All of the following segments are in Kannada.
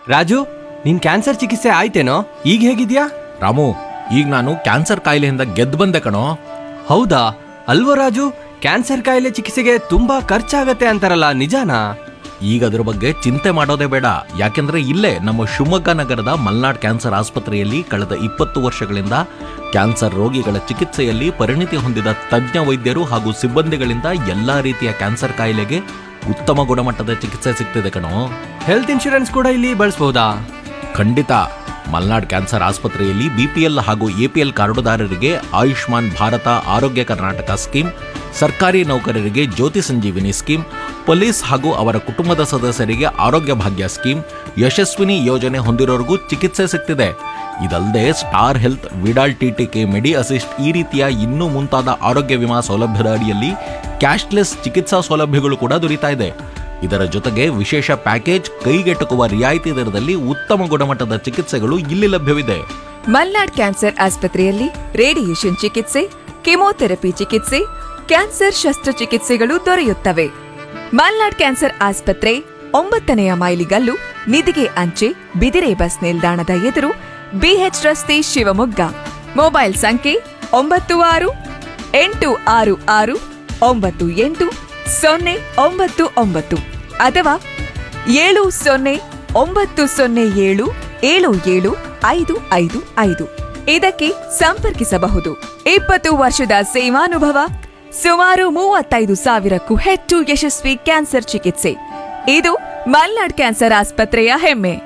ರಾಜು ನಿನ್ ಕ್ಯಾನ್ಸರ್ ಚಿಕಿತ್ಸೆ ಆಯ್ತೇನೋ ಈಗ ಹೇಗಿದ್ಯಾ ರಾಮು ಈಗ ನಾನು ಕ್ಯಾನ್ಸರ್ ಕಾಯಿಲೆಯಿಂದ ಗೆದ್ದು ಬಂದೆ ಕಣೋ ಹೌದಾ ಅಲ್ವೋ ರಾಜು ಕ್ಯಾನ್ಸರ್ ಕಾಯಿಲೆ ಚಿಕಿತ್ಸೆಗೆ ತುಂಬಾ ಖರ್ಚಾಗತ್ತೆ ಅಂತಾರಲ್ಲ ನಿಜಾನಾ ಈಗ ಅದ್ರ ಬಗ್ಗೆ ಚಿಂತೆ ಮಾಡೋದೇ ಬೇಡ ಯಾಕೆಂದ್ರೆ ಇಲ್ಲೇ ನಮ್ಮ ಶಿವಮೊಗ್ಗ ನಗರದ ಮಲ್ನಾಡ್ ಕ್ಯಾನ್ಸರ್ ಆಸ್ಪತ್ರೆಯಲ್ಲಿ ಕಳೆದ ಇಪ್ಪತ್ತು ವರ್ಷಗಳಿಂದ ಕ್ಯಾನ್ಸರ್ ರೋಗಿಗಳ ಚಿಕಿತ್ಸೆಯಲ್ಲಿ ಪರಿಣಿತಿ ಹೊಂದಿದ ತಜ್ಞ ವೈದ್ಯರು ಹಾಗೂ ಸಿಬ್ಬಂದಿಗಳಿಂದ ಎಲ್ಲಾ ರೀತಿಯ ಕ್ಯಾನ್ಸರ್ ಕಾಯಿಲೆಗೆ ಉತ್ತಮ ಗುಣಮಟ್ಟದ ಚಿಕಿತ್ಸೆ ಸಿಗ್ತಿದೆ ಕಣೋ ಹೆಲ್ತ್ ಇನ್ಶೂರೆನ್ಸ್ ಕೂಡ ಇಲ್ಲಿ ಬಳಸ್ಬೋದಾ ಖಂಡಿತ ಮಲ್ನಾಡ್ ಕ್ಯಾನ್ಸರ್ ಆಸ್ಪತ್ರೆಯಲ್ಲಿ ಬಿಪಿಎಲ್ ಹಾಗೂ ಎಪಿಎಲ್ ಕಾರ್ಡುದಾರರಿಗೆ ಆಯುಷ್ಮಾನ್ ಭಾರತ ಆರೋಗ್ಯ ಕರ್ನಾಟಕ ಸ್ಕೀಮ್ ಸರ್ಕಾರಿ ನೌಕರರಿಗೆ ಜ್ಯೋತಿ ಸಂಜೀವಿನಿ ಸ್ಕೀಮ್ ಪೊಲೀಸ್ ಹಾಗೂ ಅವರ ಕುಟುಂಬದ ಸದಸ್ಯರಿಗೆ ಆರೋಗ್ಯ ಭಾಗ್ಯ ಸ್ಕೀಮ್ ಯಶಸ್ವಿನಿ ಯೋಜನೆ ಹೊಂದಿರೋರಿಗೂ ಚಿಕಿತ್ಸೆ ಸಿಗ್ತಿದೆ ಇದಲ್ಲದೆ Star Health Vidal TTK Medi Assist ಈ ರೀತಿಯ ಇನ್ನೂ ಮುಂತಾದ ಆರೋಗ್ಯ ವಿಮಾ ಸೌಲಭ್ಯದ ಅಡಿಯಲ್ಲಿ ಕ್ಯಾಶ್ಲೆಸ್ ಚಿಕಿತ್ಸಾ ಸೌಲಭ್ಯಗಳು ಕೂಡ ದೊರೀತಾ ಇದೆ ಇದರ ಜೊತೆಗೆ ವಿಶೇಷ ಪ್ಯಾಕೇಜ್ ಕೈಗೆಟುಕುವ ರಿಯಾಯಿತಿ ದರದಲ್ಲಿ ಉತ್ತಮ ಗುಣಮಟ್ಟದ ಚಿಕಿತ್ಸೆಗಳು ಇಲ್ಲಿ ಲಭ್ಯವಿದೆ ಮಲ್ನಾಡ್ ಕ್ಯಾನ್ಸರ್ ಆಸ್ಪತ್ರೆಯಲ್ಲಿ ರೇಡಿಯೇಷನ್ ಚಿಕಿತ್ಸೆ ಕೆಮೊಥೆರಪಿ ಚಿಕಿತ್ಸೆ ಕ್ಯಾನ್ಸರ್ ಶಸ್ತ್ರಚಿಕಿತ್ಸೆಗಳು ದೊರೆಯುತ್ತವೆ ಮಲ್ನಾಡ್ ಕ್ಯಾನ್ಸರ್ ಆಸ್ಪತ್ರೆ ಒಂಬತ್ತನೆಯ ಮೈಲಿಗಲ್ಲು ನಿಧಿಗೆ ಅಂಚೆ ಬಿದಿರೆ ಬಸ್ ನಿಲ್ದಾಣದ ಎದುರು ಬಿಎಚ್ ರಸ್ತೆ ಶಿವಮೊಗ್ಗ ಮೊಬೈಲ್ ಸಂಖ್ಯೆ ಒಂಬತ್ತು ಆರು ಎಂಟು ಆರು ಆರು ಒಂಬತ್ತು ಎಂಟು ಸೊನ್ನೆ ಒಂಬತ್ತು ಒಂಬತ್ತು ಅಥವಾ ಏಳು ಸೊನ್ನೆ ಒಂಬತ್ತು ಸೊನ್ನೆ ಏಳು ಏಳು ಏಳು ಐದು ಐದು ಐದು ಇದಕ್ಕೆ ಸಂಪರ್ಕಿಸಬಹುದು ಇಪ್ಪತ್ತು ವರ್ಷದ ಸೇವಾನುಭವ ಸುಮಾರು ಮೂವತ್ತೈದು ಸಾವಿರಕ್ಕೂ ಹೆಚ್ಚು ಯಶಸ್ವಿ ಕ್ಯಾನ್ಸರ್ ಚಿಕಿತ್ಸೆ ಇದು ಮಲ್ನಾಡ್ ಕ್ಯಾನ್ಸರ್ ಆಸ್ಪತ್ರೆಯ ಹೆಮ್ಮೆ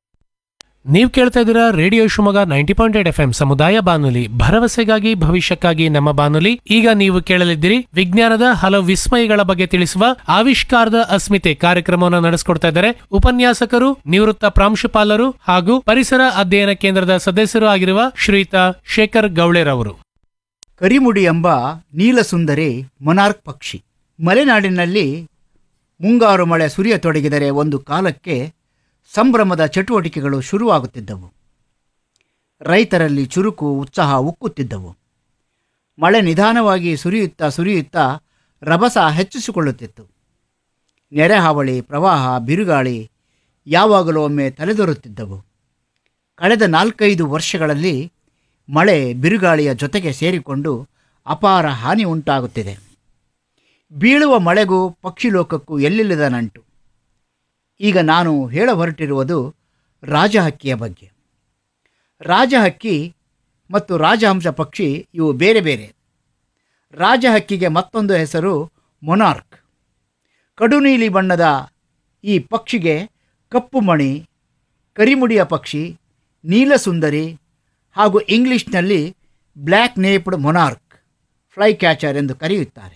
ನೀವು ಕೇಳ್ತಾ ಇದ್ದೀರಾ radio Shivamogga ninety point eight F M ಸಮುದಾಯ ಬಾನುಲಿ ಭರವಸೆಗಾಗಿ ಭವಿಷ್ಯಕ್ಕಾಗಿ ನಮ್ಮ ಬಾನುಲಿ ಈಗ ನೀವು ಕೇಳಲಿದ್ದೀರಿ ವಿಜ್ಞಾನದ ಹಲವು ವಿಸ್ಮಯಗಳ ಬಗ್ಗೆ ತಿಳಿಸುವ ಆವಿಷ್ಕಾರದ ಅಸ್ಮಿತೆ ಕಾರ್ಯಕ್ರಮವನ್ನು ನಡೆಸಿಕೊಡ್ತಾ ಇದ್ದಾರೆ ಉಪನ್ಯಾಸಕರು ನಿವೃತ್ತ ಪ್ರಾಂಶುಪಾಲರು ಹಾಗೂ ಪರಿಸರ ಅಧ್ಯಯನ ಕೇಂದ್ರದ ಸದಸ್ಯರು ಆಗಿರುವ ಶ್ರೀಯುತ ಶೇಖರ್ ಗೌಳೆರವರು ಕರಿಮುಡಿ ಎಂಬ ನೀಲಸುಂದರಿ ಮೊನಾರ್ಕ್ ಪಕ್ಷಿ ಮಲೆನಾಡಿನಲ್ಲಿ ಮುಂಗಾರು ಮಳೆ ಸುರಿಯತೊಡಗಿದರೆ ಒಂದು ಕಾಲಕ್ಕೆ ಸಂಭ್ರಮದ ಚಟುವಟಿಕೆಗಳು ಶುರುವಾಗುತ್ತಿದ್ದವು ರೈತರಲ್ಲಿ ಚುರುಕು ಉತ್ಸಾಹ ಉಕ್ಕುತ್ತಿದ್ದವು ಮಳೆ ನಿಧಾನವಾಗಿ ಸುರಿಯುತ್ತಾ ಸುರಿಯುತ್ತಾ ರಭಸ ಹೆಚ್ಚಿಸಿಕೊಳ್ಳುತ್ತಿತ್ತು ನೆರೆಹಾವಳಿ ಪ್ರವಾಹ ಬಿರುಗಾಳಿ ಯಾವಾಗಲೂ ಒಮ್ಮೆ ತಲೆದೋರುತ್ತಿದ್ದವು ಕಳೆದ ನಾಲ್ಕೈದು ವರ್ಷಗಳಲ್ಲಿ ಮಳೆ ಬಿರುಗಾಳಿಯ ಜೊತೆಗೆ ಸೇರಿಕೊಂಡು ಅಪಾರ ಹಾನಿ ಉಂಟಾಗುತ್ತಿದೆ ಬೀಳುವ ಮಳೆಗೂ ಪಕ್ಷಿಲೋಕಕ್ಕೂ ಎಲ್ಲಿಲ್ಲದ ನಂಟು ಈಗ ನಾನು ಹೇಳ ಹೊರಟಿರುವುದು ರಾಜಹಕ್ಕಿಯ ಬಗ್ಗೆ ರಾಜಹಕ್ಕಿ ಮತ್ತು ರಾಜಹಂಸ ಪಕ್ಷಿ ಇವು ಬೇರೆ ಬೇರೆ ರಾಜಹಕ್ಕಿಗೆ ಮತ್ತೊಂದು ಹೆಸರು ಮೊನಾರ್ಕ್ ಕಡು ನೀಲಿ ಬಣ್ಣದ ಈ ಪಕ್ಷಿಗೆ ಕಪ್ಪು ಮಣಿ ಕರಿಮುಡಿಯ ಪಕ್ಷಿ ನೀಲಸುಂದರಿ ಹಾಗೂ ಇಂಗ್ಲಿಷ್ನಲ್ಲಿ black naped monarch flycatcher ಎಂದು ಕರೆಯುತ್ತಾರೆ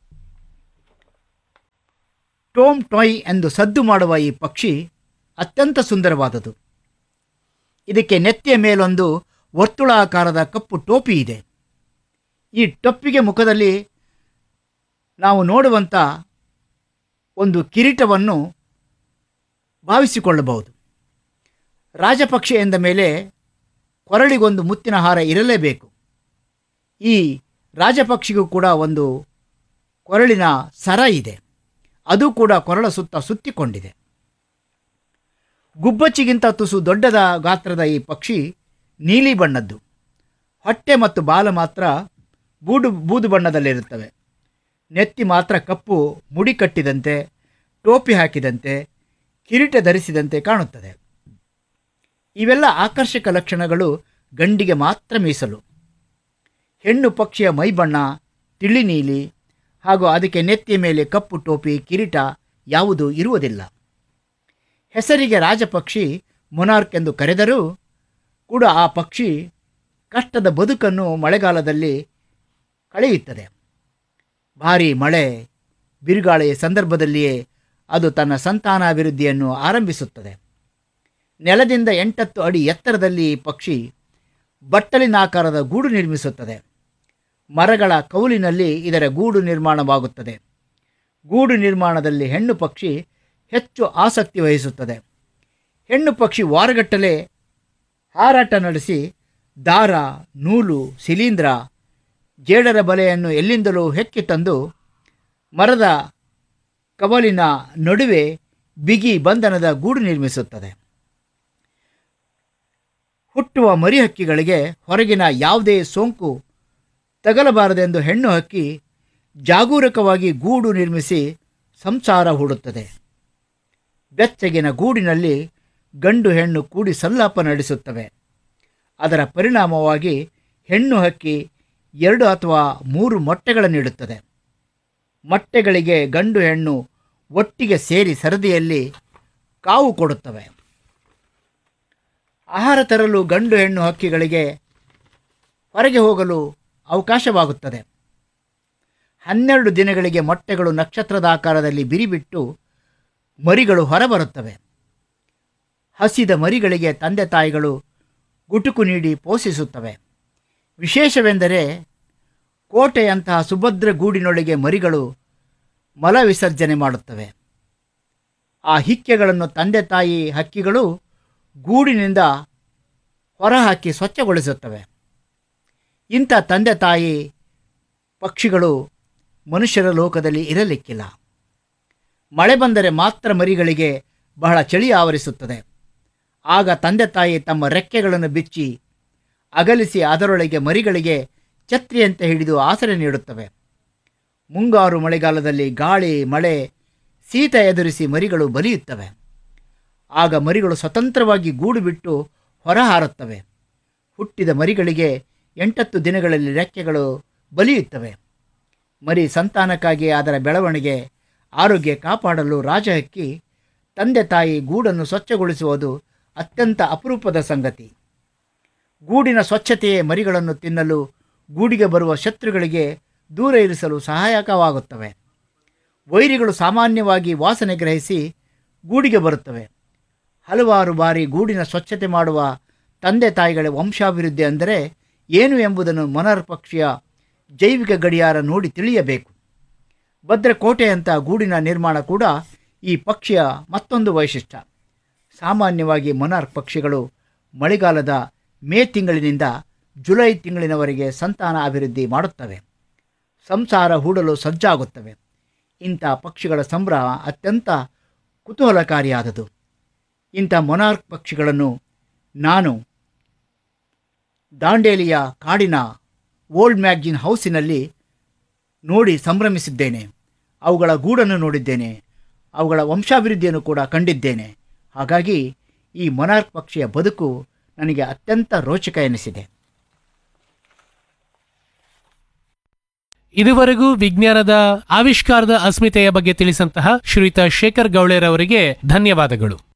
ಟೋಮ್ ಟೊಯ್ ಎಂದು ಸದ್ದು ಮಾಡುವ ಈ ಪಕ್ಷಿ ಅತ್ಯಂತ ಸುಂದರವಾದುದು ಇದಕ್ಕೆ ನೆತ್ತಿಯ ಮೇಲೊಂದು ವರ್ತುಳಾಕಾರದ ಕಪ್ಪು ಟೋಪಿ ಇದೆ ಈ ಟೊಪ್ಪಿಗೆ ಮುಖದಲ್ಲಿ ನಾವು ನೋಡುವಂಥ ಒಂದು ಕಿರೀಟವನ್ನು ಭಾವಿಸಿಕೊಳ್ಳಬಹುದು ರಾಜಪಕ್ಷೆ ಎಂದ ಮೇಲೆ ಕೊರಳಿಗೊಂದು ಮುತ್ತಿನ ಹಾರ ಇರಲೇಬೇಕು ಈ ರಾಜಪಕ್ಷಿಗೂ ಕೂಡ ಒಂದು ಕೊರಳಿನ ಸರ ಇದೆ ಅದು ಕೂಡ ಕೊರಳ ಸುತ್ತ ಸುತ್ತಿಕೊಂಡಿದೆ ಗುಬ್ಬಚ್ಚಿಗಿಂತ ತುಸು ದೊಡ್ಡದ ಗಾತ್ರದ ಈ ಪಕ್ಷಿ ನೀಲಿ ಬಣ್ಣದ್ದು ಹೊಟ್ಟೆ ಮತ್ತು ಬಾಲ ಮಾತ್ರ ಬೂಡು ಬೂದು ಬಣ್ಣದಲ್ಲಿರುತ್ತವೆ ನೆತ್ತಿ ಮಾತ್ರ ಕಪ್ಪು ಮುಡಿ ಕಟ್ಟಿದಂತೆ ಟೋಪಿ ಹಾಕಿದಂತೆ ಕಿರೀಟ ಧರಿಸಿದಂತೆ ಕಾಣುತ್ತದೆ ಇವೆಲ್ಲ ಆಕರ್ಷಕ ಲಕ್ಷಣಗಳು ಗಂಡಿಗೆ ಮಾತ್ರ ಮೀಸಲು ಹೆಣ್ಣು ಪಕ್ಷಿಯ ಮೈಬಣ್ಣ ತಿಳಿ ನೀಲಿ ಹಾಗೂ ಅದಕ್ಕೆ ನೆತ್ತಿಯ ಮೇಲೆ ಕಪ್ಪು ಟೋಪಿ ಕಿರೀಟ ಯಾವುದೂ ಇರುವುದಿಲ್ಲ ಹೆಸರಿಗೆ ರಾಜಪಕ್ಷಿ ಮೊನಾರ್ಕ್ ಎಂದು ಕರೆದರೂ ಕೂಡ ಆ ಪಕ್ಷಿ ಕಷ್ಟದ ಬದುಕನ್ನು ಮಳೆಗಾಲದಲ್ಲಿ ಕಳೆಯುತ್ತದೆ ಭಾರೀ ಮಳೆ ಬಿರುಗಾಳಿಯ ಸಂದರ್ಭದಲ್ಲಿಯೇ ಅದು ತನ್ನ ಸಂತಾನಾಭಿವೃದ್ಧಿಯನ್ನು ಆರಂಭಿಸುತ್ತದೆ ನೆಲದಿಂದ ಎಂಟತ್ತು ಅಡಿ ಎತ್ತರದಲ್ಲಿ ಈ ಪಕ್ಷಿ ಬಟ್ಟಲಿನಾಕಾರದ ಗೂಡು ನಿರ್ಮಿಸುತ್ತದೆ ಮರಗಳ ಕೌಲಿನಲ್ಲಿ ಇದರ ಗೂಡು ನಿರ್ಮಾಣವಾಗುತ್ತದೆ ಗೂಡು ನಿರ್ಮಾಣದಲ್ಲಿ ಹೆಣ್ಣು ಪಕ್ಷಿ ಹೆಚ್ಚು ಆಸಕ್ತಿ ವಹಿಸುತ್ತದೆ ಹೆಣ್ಣು ಪಕ್ಷಿ ವಾರಗಟ್ಟಲೆ ಹಾರಾಟ ನಡೆಸಿ ದಾರ ನೂಲು ಶಿಲೀಂಧ್ರ ಜೇಡರ ಬಲೆಯನ್ನು ಎಲ್ಲಿಂದಲೂ ಹೆಕ್ಕಿ ತಂದು ಮರದ ಕವಲಿನ ನಡುವೆ ಬಿಗಿ ಬಂಧನದ ಗೂಡು ನಿರ್ಮಿಸುತ್ತದೆ ಹುಟ್ಟುವ ಮರಿ ಹಕ್ಕಿಗಳಿಗೆ ಹೊರಗಿನ ಯಾವುದೇ ಸೋಂಕು ತಗಲಬಾರದೆಂದು ಹೆಣ್ಣು ಹಕ್ಕಿ ಜಾಗರೂಕವಾಗಿ ಗೂಡು ನಿರ್ಮಿಸಿ ಸಂಸಾರ ಹೂಡುತ್ತದೆ ಬೆಚ್ಚಗಿನ ಗೂಡಿನಲ್ಲಿ ಗಂಡು ಹೆಣ್ಣು ಕೂಡಿ ಸಲ್ಲಾಪ ನಡೆಸುತ್ತವೆ ಅದರ ಪರಿಣಾಮವಾಗಿ ಹೆಣ್ಣು ಹಕ್ಕಿ ಎರಡು ಅಥವಾ ಮೂರು ಮೊಟ್ಟೆಗಳನ್ನಿಡುತ್ತದೆ ಮೊಟ್ಟೆಗಳಿಗೆ ಗಂಡು ಹೆಣ್ಣು ಒಟ್ಟಿಗೆ ಸೇರಿ ಸರದಿಯಲ್ಲಿ ಕಾವು ಕೊಡುತ್ತವೆ ಆಹಾರ ತರಲು ಗಂಡು ಹೆಣ್ಣು ಹಕ್ಕಿಗಳಿಗೆ ಹೊರಗೆ ಹೋಗಲು ಅವಕಾಶವಾಗುತ್ತದೆ ಹನ್ನೆರಡು ದಿನಗಳಿಗೆ ಮೊಟ್ಟೆಗಳು ನಕ್ಷತ್ರದ ಆಕಾರದಲ್ಲಿ ಬಿರಿಬಿಟ್ಟು ಮರಿಗಳು ಹೊರಬರುತ್ತವೆ ಹಸಿದ ಮರಿಗಳಿಗೆ ತಂದೆ ತಾಯಿಗಳು ಗುಟುಕು ನೀಡಿ ಪೋಷಿಸುತ್ತವೆ ವಿಶೇಷವೆಂದರೆ ಕೋಟೆಯಂತಹ ಸುಭದ್ರ ಗೂಡಿನೊಳಗೆ ಮರಿಗಳು ಮಲ ವಿಸರ್ಜನೆ ಮಾಡುತ್ತವೆ ಆ ಹಿಕ್ಕೆಗಳನ್ನು ತಂದೆ ತಾಯಿ ಹಕ್ಕಿಗಳು ಗೂಡಿನಿಂದ ಹೊರಹಾಕಿ ಸ್ವಚ್ಛಗೊಳಿಸುತ್ತವೆ ಇಂಥ ತಂದೆ ತಾಯಿ ಪಕ್ಷಿಗಳು ಮನುಷ್ಯರ ಲೋಕದಲ್ಲಿ ಇರಲಿಕ್ಕಿಲ್ಲ ಮಳೆ ಬಂದರೆ ಮಾತ್ರ ಮರಿಗಳಿಗೆ ಬಹಳ ಚಳಿ ಆವರಿಸುತ್ತದೆ ಆಗ ತಂದೆ ತಾಯಿ ತಮ್ಮ ರೆಕ್ಕೆಗಳನ್ನು ಬಿಚ್ಚಿ ಅಗಲಿಸಿ ಅದರೊಳಗೆ ಮರಿಗಳಿಗೆ ಛತ್ರಿಯಂತೆ ಹಿಡಿದು ಆಸರೆ ನೀಡುತ್ತವೆ ಮುಂಗಾರು ಮಳೆಗಾಲದಲ್ಲಿ ಗಾಳಿ ಮಳೆ ಶೀತ ಎದುರಿಸಿ ಮರಿಗಳು ಬಲಿಯುತ್ತವೆ ಆಗ ಮರಿಗಳು ಸ್ವತಂತ್ರವಾಗಿ ಗೂಡು ಬಿಟ್ಟು ಹೊರಹಾರುತ್ತವೆ ಹುಟ್ಟಿದ ಮರಿಗಳಿಗೆ ಎಂಟತ್ತು ದಿನಗಳಲ್ಲಿ ರೆಕ್ಕೆಗಳು ಬಲಿಯುತ್ತವೆ ಮರಿ ಸಂತಾನಕ್ಕಾಗಿ ಅದರ ಬೆಳವಣಿಗೆ ಆರೋಗ್ಯ ಕಾಪಾಡಲು ರಾಜಹಕ್ಕಿ ತಂದೆ ತಾಯಿ ಗೂಡನ್ನು ಸ್ವಚ್ಛಗೊಳಿಸುವುದು ಅತ್ಯಂತ ಅಪರೂಪದ ಸಂಗತಿ ಗೂಡಿನ ಸ್ವಚ್ಛತೆಯೇ ಮರಿಗಳನ್ನು ತಿನ್ನಲು ಗೂಡಿಗೆ ಬರುವ ಶತ್ರುಗಳಿಗೆ ದೂರ ಇರಿಸಲು ಸಹಾಯಕವಾಗುತ್ತವೆ ವೈರಿಗಳು ಸಾಮಾನ್ಯವಾಗಿ ವಾಸನೆ ಗ್ರಹಿಸಿ ಗೂಡಿಗೆ ಬರುತ್ತವೆ ಹಲವಾರು ಬಾರಿ ಗೂಡಿನ ಸ್ವಚ್ಛತೆ ಮಾಡುವ ತಂದೆ ತಾಯಿಗಳ ವಂಶಾಭಿವೃದ್ಧಿ ಅಂದರೆ ಏನು ಎಂಬುದನ್ನು ಮೊನರ್ ಪಕ್ಷಿಯ ಜೈವಿಕ ಗಡಿಯಾರ ನೋಡಿ ತಿಳಿಯಬೇಕು ಭದ್ರಕೋಟೆಯಂಥ ಗೂಡಿನ ನಿರ್ಮಾಣ ಕೂಡ ಈ ಪಕ್ಷಿಯ ಮತ್ತೊಂದು ವೈಶಿಷ್ಟ್ಯ ಸಾಮಾನ್ಯವಾಗಿ ಮೊನಾರ್ಕ್ ಪಕ್ಷಿಗಳು ಮಳೆಗಾಲದ ಮೇ ತಿಂಗಳಿನಿಂದ ಜುಲೈ ತಿಂಗಳಿನವರೆಗೆ ಸಂತಾನ ಅಭಿವೃದ್ಧಿ ಮಾಡುತ್ತವೆ ಸಂಸಾರ ಹೂಡಲು ಸಜ್ಜಾಗುತ್ತವೆ ಇಂಥ ಪಕ್ಷಿಗಳ ಸಂಗ್ರಹ ಅತ್ಯಂತ ಕುತೂಹಲಕಾರಿಯಾದದು ಇಂಥ ಮೊನಾರ್ಕ್ ಪಕ್ಷಿಗಳನ್ನು ನಾನು ದಾಂಡೇಲಿಯ ಕಾಡಿನ ಓಲ್ಡ್ ಮ್ಯಾಗ್ಜಿನ್ ಹೌಸಿನಲ್ಲಿ ನೋಡಿ ಸಂಭ್ರಮಿಸಿದ್ದೇನೆ ಅವುಗಳ ಗೂಡನ್ನು ನೋಡಿದ್ದೇನೆ ಅವುಗಳ ವಂಶಾಭಿವೃದ್ಧಿಯನ್ನು ಕೂಡ ಕಂಡಿದ್ದೇನೆ ಹಾಗಾಗಿ ಈ ಮೊನಾರ್ಕ್ ಪಕ್ಷಿಯ ಬದುಕು ನನಗೆ ಅತ್ಯಂತ ರೋಚಕ ಎನಿಸಿದೆ ಇದುವರೆಗೂ ವಿಜ್ಞಾನದ ಆವಿಷ್ಕಾರದ ಅಸ್ಮಿತೆಯ ಬಗ್ಗೆ ತಿಳಿಸಂತಹ ಶ್ರೀಯುತ ಶೇಖರ್ ಗೌಳೆರವರಿಗೆ ಧನ್ಯವಾದಗಳು